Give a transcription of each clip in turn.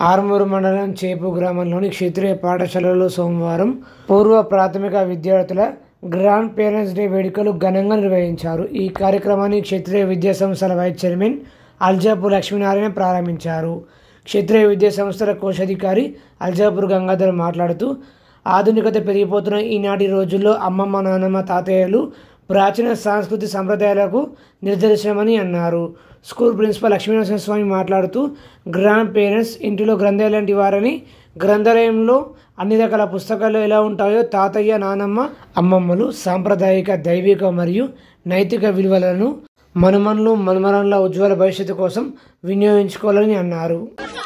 ఆర్మూరు మండలం చేపు గ్రామంలోని క్షత్రియ పాఠశాలలో సోమవారం పూర్వ ప్రాథమిక విద్యార్థుల గ్రాండ్ పేరెంట్స్ డే వేడుకలు ఘనంగా నిర్వహించారు ఈ కార్యక్రమాన్ని క్షత్రియ విద్యా సంస్థల వైస్ చైర్మన్ అల్జాపూర్ లక్ష్మీనారాయణ ప్రారంభించారు క్షత్రియ విద్యా సంస్థల కోశాధికారి అల్జాపూర్ గంగాధర్ మాట్లాడుతూ ఆధునికత పెరిగిపోతున్న ఈనాటి రోజుల్లో అమ్మమ్మ నాన్నమ్మ తాతయ్యలు ప్రాచీన సాంస్కృతి సంప్రదాయాలకు నిదర్శనమని అన్నారు స్కూల్ ప్రిన్సిపల్ లక్ష్మీనరసింహ స్వామి మాట్లాడుతూ గ్రాండ్ పేరెంట్స్ ఇంటిలో గ్రంథాలయం లాంటి వారని గ్రంథాలయంలో అన్ని రకాల పుస్తకాలు ఎలా ఉంటాయో తాతయ్య నానమ్మ అమ్మమ్మలు సాంప్రదాయిక దైవిక మరియు నైతిక విలువలను మనుమన్లు మనుమరణల ఉజ్వల భవిష్యత్తు కోసం వినియోగించుకోవాలని అన్నారు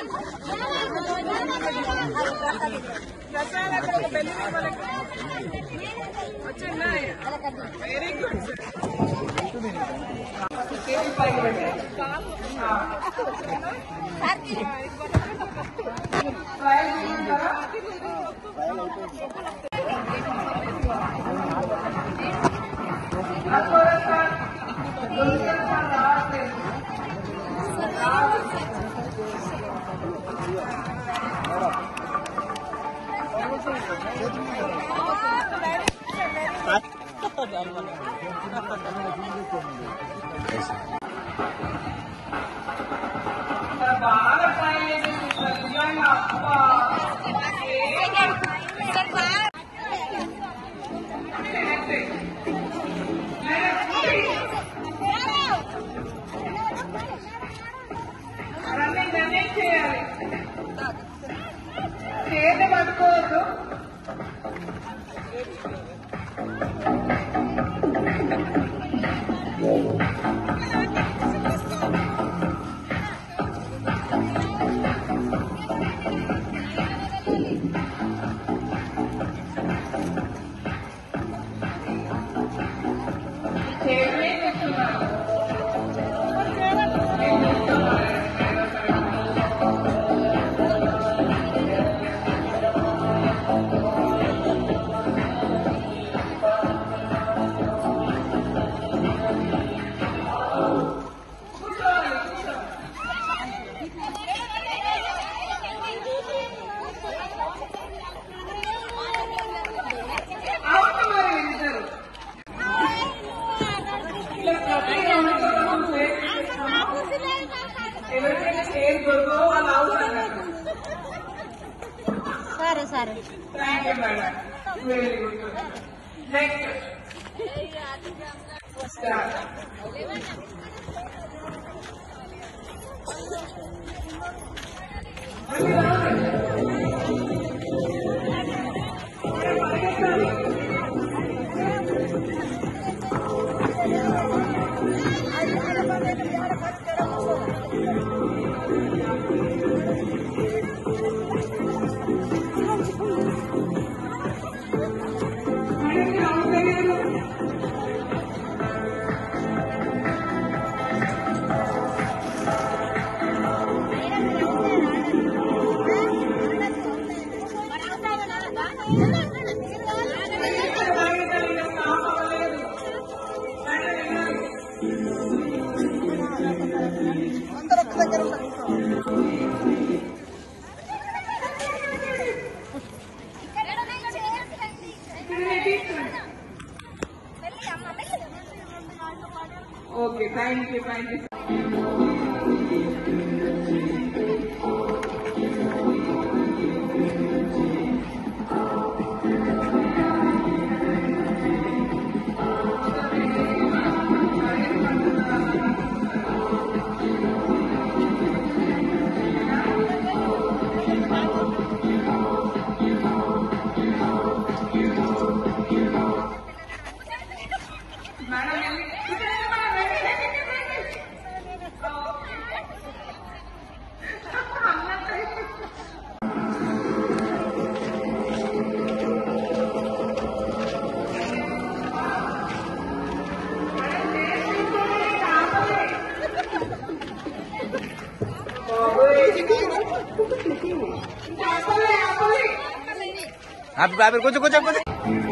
చేతి పట్టుకోవద్దు చేతులే కూర్చున్నాను అవును మరి ఇద్దరు ఇలా ప్రతి అనుకోవడం ఎవరికైనా చేతి దొరకవు వాళ్ళు అవుతారు సరే సరే thank you madam very good next start okay thank you thank you madam వెళ్ళి హ్యాపీ హ్యాపీ కొంచెం కొంచెం కొంచెం